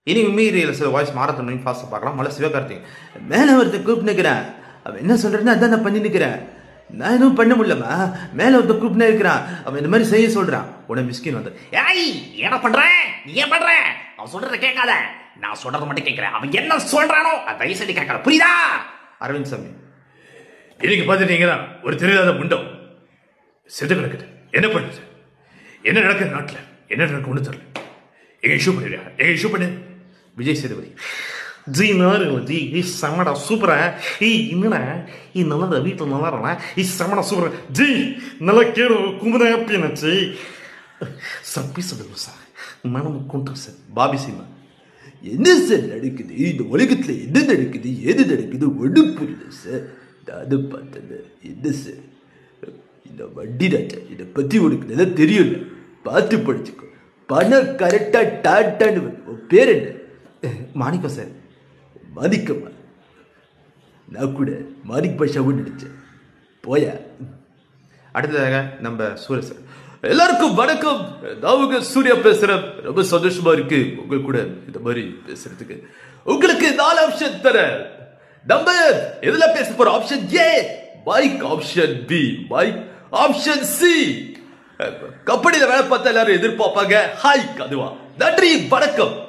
இனி மீறியில் சில வாய்ஸ் மாறத்தணும் ஃபாஸ்ட்டாக பார்க்கலாம் முதல்ல சிவகார்த்திக் மேலே ஒருத்தர் கூப்பிட்டு நிற்கிறேன் அவன் என்ன சொல்கிறேன்னு அதான் நான் பண்ணி நிற்கிறேன் நான் எதுவும் பண்ண முடியலம்மா மேலே ஒருத்தர் கூப்பிட்டு இருக்கிறான் அவன் இந்த மாதிரி செய்ய சொல்கிறான் உடனே மிஸ்கின் வந்து ஏய் என்ன பண்ற நீ ஏன் பண்ற அவன் சொல்றத கேட்காத நான் சொல்றத மட்டும் கேட்கிறேன் அவன் என்ன சொல்றானோ அதை தயவு செய்து கேட்கல புரியுதா அரவிந்த் சாமி இன்னைக்கு பார்த்துட்டீங்கன்னா ஒரு தெரியாத முண்டம் செத்து கிடக்குது என்ன பண்ணுது என்ன நடக்குது நாட்டில் என்ன நடக்கு ஒன்று தெரியல எங்க இஷ்யூ பண்ணிடுறியா எங்க இஷ்யூ பண்ணு விஜய் சேதுபதி ஜி நாருங்களா ஜி ಈ செம்மடா சூப்பரா ಈ ಇನ್ನಡ ಈ ನಲ್ಲದ வீட்டில் நல்லா இருக்கா ಈ செம்மடா சூப்பரா ஜி நல்லா கேடு குமுத ஹாப்பியாச்சு சப்பி சொல்லுங்க சார் மனம் கொண்டு சார் பாபி சிம்மா என்ன சார் நடக்குது இந்த உலகத்துல என்ன நடக்குது எது நடக்குது ஒன்றும் புரியல சார் நானும் பார்த்தேன் என்ன சார் இந்த வண்டி ராஜா இதை பத்தி உனக்கு நல்லா தெரியல பார்த்து படிச்சுக்கோ பணம் கரெக்டா டாட்டான்னு வரும். உன் பேர் என்ன மாணிக்கம் சார் மாணிக்கம்மா நான் கூட மாணிக் பாஷாவும் நினைச்சேன் போயா அடுத்ததாக நம்ம சூரிய சார் எல்லாருக்கும் வணக்கம் நான் உங்க சூர்யா பேசுறேன் ரொம்ப சந்தோஷமா இருக்கு உங்க கூட இந்த மாதிரி பேசுறதுக்கு உங்களுக்கு நாலு ஆப்ஷன் தரேன் நம்பர் எதுல பேச போற option A bike option B bike option C கம்பெனில வேலை பார்த்தா எல்லாரும் எதிர்பார்ப்பாங்க ஹாய் அதுவா நன்றி வணக்கம்